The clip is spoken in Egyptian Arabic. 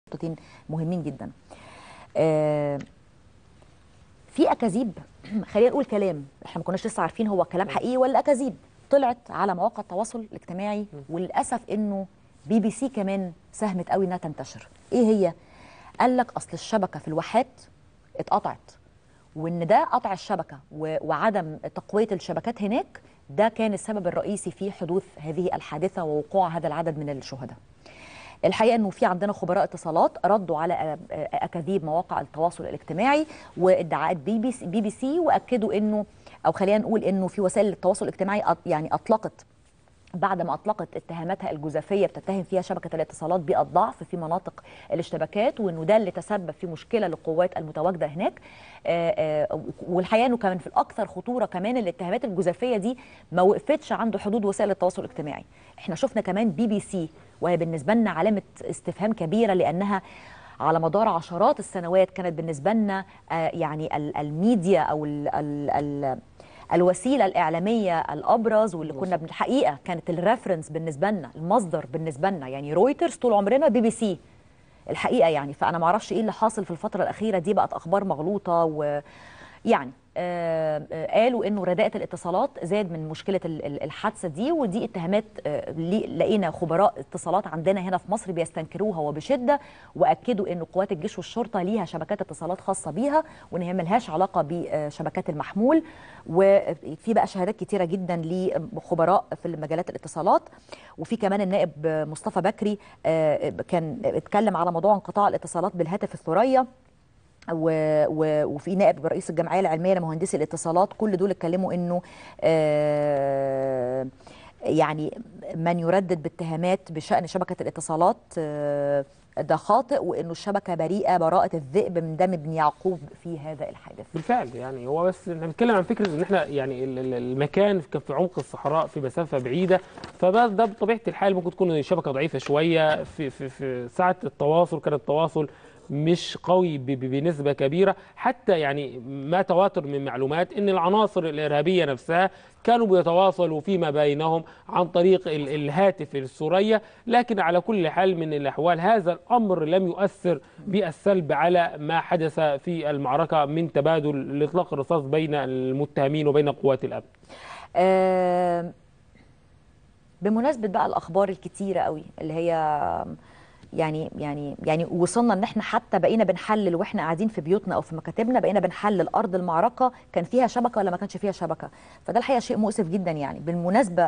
نقطتين مهمين جدا آه، في اكاذيب خلينا نقول كلام احنا ما كناش لسه عارفين هو كلام حقيقي ولا اكاذيب طلعت على مواقع التواصل الاجتماعي وللاسف انه بي بي سي كمان ساهمت قوي انها تنتشر ايه هي قال لك اصل الشبكه في الواحات اتقطعت وان ده قطع الشبكه و- وعدم تقويه الشبكات هناك ده كان السبب الرئيسي في حدوث هذه الحادثه ووقوع هذا العدد من الشهداء الحقيقه انه في عندنا خبراء اتصالات ردوا على أ- أ- اكاذيب مواقع التواصل الاجتماعي وادعاءات بي بي سي, بي بي سي واكدوا انه او خلينا نقول انه في وسائل التواصل الاجتماعي أط- يعني اطلقت بعد ما اطلقت اتهاماتها الجزافيه بتتهم فيها شبكه الاتصالات بالضعف في مناطق الاشتباكات وانه ده اللي تسبب في مشكله للقوات المتواجده هناك آه، آه، والحقيقه انه كمان في الاكثر خطوره كمان الاتهامات الجزافيه دي ما وقفتش عند حدود وسائل التواصل الاجتماعي احنا شفنا كمان بي بي سي وهي بالنسبه لنا علامه استفهام كبيره لانها على مدار عشرات السنوات كانت بالنسبه لنا آه، يعني ال- الميديا او ال ال ال الوسيله الاعلاميه الابرز واللي كنا بالحقيقه كانت الريفرنس بالنسبه لنا المصدر بالنسبه لنا يعني رويترز طول عمرنا بي بي سي الحقيقه يعني فانا ما اعرفش ايه اللي حاصل في الفتره الاخيره دي بقت اخبار مغلوطه ويعني آه آه قالوا انه رداءة الاتصالات زاد من مشكله ال- ال- الحادثه دي ودي اتهامات آه لي- لقينا خبراء اتصالات عندنا هنا في مصر بيستنكروها وبشده واكدوا ان قوات الجيش والشرطه ليها شبكات اتصالات خاصه بيها وان هي ملهاش علاقه بشبكات المحمول وفي بقى شهادات كتيره جدا لخبراء في مجالات الاتصالات وفي كمان النائب مصطفى بكري آه، كان اتكلم على موضوع انقطاع الاتصالات بالهاتف الثريا و... و... وفي نائب رئيس الجمعيه العلميه لمهندسي الاتصالات كل دول اتكلموا انه آه يعني من يردد باتهامات بشان شبكه الاتصالات آه ده خاطئ وانه الشبكه بريئه براءه الذئب من دم ابن يعقوب في هذا الحادث بالفعل يعني هو بس احنا بنتكلم عن فكره ان احنا يعني ال- ال- المكان كان في عمق الصحراء في مسافه بعيده فده ده بطبيعه الحال ممكن تكون الشبكه ضعيفه شويه في في في ساعه التواصل كان التواصل مش قوي ب- ب- بنسبه كبيره حتى يعني ما تواتر من معلومات ان العناصر الارهابيه نفسها كانوا بيتواصلوا فيما بينهم عن طريق ال- الهاتف الثريا لكن على كل حال من الاحوال هذا الامر لم يؤثر بالسلب على ما حدث في المعركه من تبادل اطلاق الرصاص بين المتهمين وبين قوات الامن آه بمناسبه بقى الاخبار الكتيره قوي اللي هي يعني يعني يعني وصلنا ان احنا حتى بقينا بنحلل واحنا قاعدين في بيوتنا او في مكاتبنا بقينا بنحلل ارض المعركه كان فيها شبكه ولا ما كانش فيها شبكه فده الحقيقه شيء مؤسف جدا يعني بالمناسبه